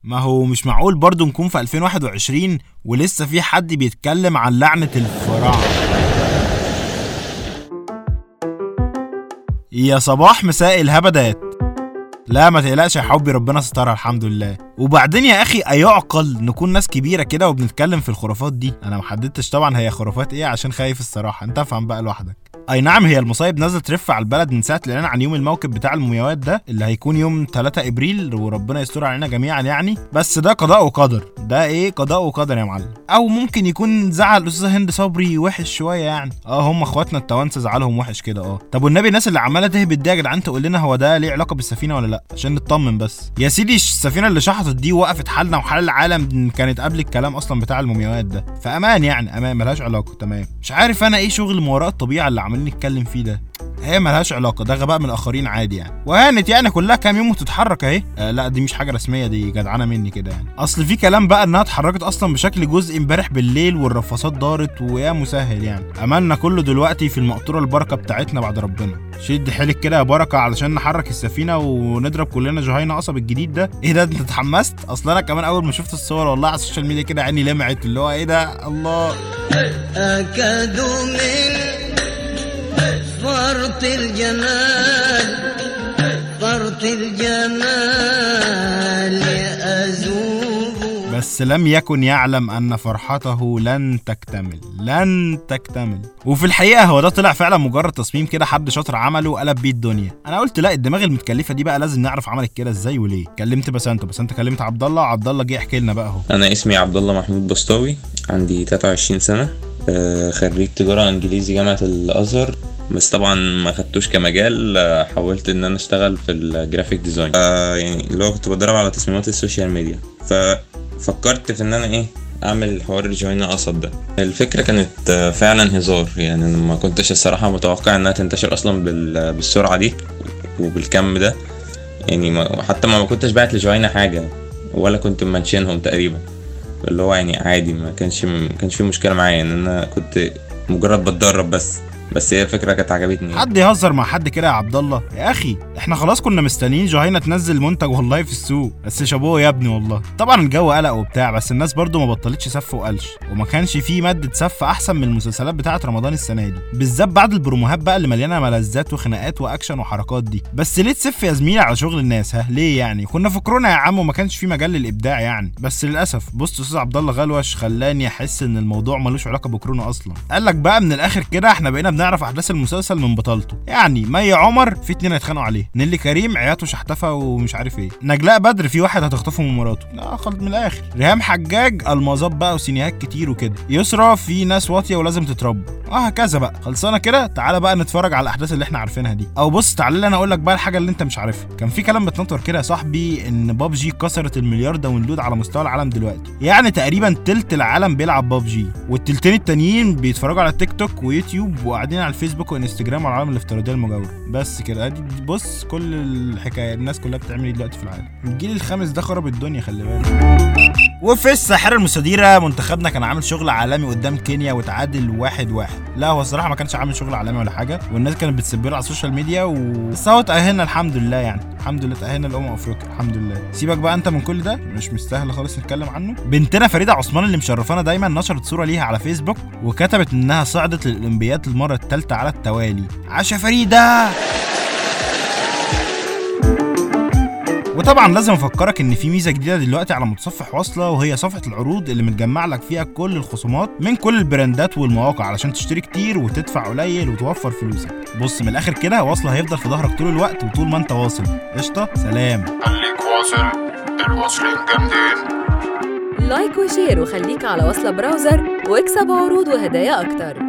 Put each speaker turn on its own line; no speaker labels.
ما هو مش معقول برضه نكون في 2021 ولسه في حد بيتكلم عن لعنة الفراعنة يا صباح مساء الهبدات لا ما تقلقش يا حبي ربنا سترها الحمد لله وبعدين يا اخي ايعقل نكون ناس كبيره كده وبنتكلم في الخرافات دي انا محددتش طبعا هي خرافات ايه عشان خايف الصراحه انت افهم بقى لوحدك اي نعم هي المصايب نازله ترف على البلد من ساعه الاعلان عن يوم الموكب بتاع المومياوات ده اللي هيكون يوم 3 ابريل وربنا يستر علينا جميعا يعني بس ده قضاء وقدر ده ايه قضاء وقدر يا معلم او ممكن يكون زعل الاستاذه هند صبري وحش شويه يعني اه هم اخواتنا التوانسه زعلهم وحش كده اه طب والنبي الناس اللي عماله تهبط دي يا جدعان تقول لنا هو ده ليه علاقه بالسفينه ولا لا عشان نطمن بس يا سيدي السفينه اللي شحطت دي وقفت حالنا وحال العالم كانت قبل الكلام اصلا بتاع المومياوات ده فامان يعني امان ملهاش علاقه تمام مش عارف انا ايه شغل ما وراء الطبيعه اللي عمالين نتكلم فيه ده هي ملهاش علاقه ده غباء من الاخرين عادي يعني وهانت يعني كلها كام يوم وتتحرك اهي آه لا دي مش حاجه رسميه دي جدعانه مني كده يعني اصل في كلام بقى انها اتحركت اصلا بشكل جزئي امبارح بالليل والرفاصات دارت ويا مسهل يعني املنا كله دلوقتي في المقطوره البركه بتاعتنا بعد ربنا شد حيلك كده يا بركه علشان نحرك السفينه ونضرب كلنا جهينه قصب الجديد ده ايه ده انت اتحمست اصل انا كمان اول ما شفت الصور والله على السوشيال ميديا كده عيني لمعت اللي هو ايه ده الله
أكاد من فرط الجمال فرط الجمال أذوب
بس لم يكن يعلم ان فرحته لن تكتمل لن تكتمل وفي الحقيقه هو ده طلع فعلا مجرد تصميم كده حد شاطر عمله وقلب بيه الدنيا انا قلت لا الدماغ المتكلفه دي بقى لازم نعرف عملت كده ازاي وليه كلمت بسنت بسنت كلمت عبد الله عبد الله جه يحكي لنا بقى اهو
انا اسمي عبد الله محمود بسطاوي عندي 23 سنه آه، خريج تجاره انجليزي جامعه الازهر بس طبعا ما خدتوش كمجال آه، حاولت ان انا اشتغل في الجرافيك ديزاين آه، يعني اللي هو كنت بدرب على تصميمات السوشيال ميديا ففكرت في ان انا ايه اعمل حوار الجوينة قصد ده الفكرة كانت آه، فعلا هزار يعني أنا ما كنتش الصراحة متوقع انها تنتشر اصلا بال- بالسرعة دي وبالكم ده يعني ما حتى ما كنتش بعت لجوينة حاجة ولا كنت منشنهم تقريبا اللي هو يعني عادي ما كانش ما كانش في مشكله معايا ان انا كنت مجرد بتدرب بس بس هي الفكره كانت عجبتني
حد يهزر مع حد كده يا عبد الله يا اخي احنا خلاص كنا مستنيين جهينه تنزل منتج والله في السوق بس شابوه يا ابني والله طبعا الجو قلق وبتاع بس الناس برضو ما بطلتش سف وقلش وما كانش في ماده سف احسن من المسلسلات بتاعه رمضان السنه دي بالذات بعد البروموهات بقى اللي مليانه ملذات وخناقات واكشن وحركات دي بس ليه تسف يا زميلي على شغل الناس ها ليه يعني كنا في كورونا يا عم وما كانش في مجال للابداع يعني بس للاسف بص استاذ عبد الله غلوش خلاني احس ان الموضوع ملوش علاقه بكورونا اصلا قال لك بقى من الاخر كده احنا بقينا بنعرف احداث المسلسل من بطالته يعني مي عمر في اتنين هيتخانقوا عليه نيلي كريم عياته شحتفه ومش عارف ايه نجلاء بدر في واحد هتخطفه من مراته لا خلط من الاخر ريهام حجاج المظات بقى وسينيهات كتير وكده يسرى في ناس واطيه ولازم تتربى وهكذا بقى خلصانه كده تعالى بقى نتفرج على الاحداث اللي احنا عارفينها دي او بص تعالى لي انا اقول لك بقى الحاجه اللي انت مش عارفها كان في كلام بتنطر كده يا صاحبي ان بابجي كسرت المليار داونلود على مستوى العالم دلوقتي يعني تقريبا تلت العالم بيلعب بابجي والتلتين التانيين بيتفرجوا على تيك توك ويوتيوب وقاعدين على الفيسبوك وانستجرام والعالم الافتراضيه المجاوره بس كده ادي دي- بص كل الحكايه الناس كلها بتعمل ايه دلوقتي في العالم الجيل الخامس ده خرب الدنيا خلي بالك وفي الساحره المستديره منتخبنا كان عامل شغل عالمي قدام كينيا وتعادل واحد واحد لا هو الصراحه ما كانش عامل شغل عالمي ولا حاجه والناس كانت بتسبله على السوشيال ميديا و... بس هو تاهلنا الحمد لله يعني الحمد لله تاهلنا لامم افريقيا الحمد لله سيبك بقى انت من كل ده مش مستاهل خالص نتكلم عنه بنتنا فريده عثمان اللي مشرفانا دايما نشرت صوره ليها على فيسبوك وكتبت انها صعدت للاولمبياد المره الثالثه على التوالي عاشا فريده وطبعا لازم افكرك ان في ميزه جديده دلوقتي على متصفح واصله وهي صفحه العروض اللي متجمع لك فيها كل الخصومات من كل البراندات والمواقع علشان تشتري كتير وتدفع قليل وتوفر فلوسك بص من الاخر كده واصله هيفضل في ظهرك طول الوقت وطول ما انت واصل قشطه سلام
خليك واصل الواصلين جامدين
لايك وشير وخليك على وصلة براوزر واكسب عروض وهدايا أكتر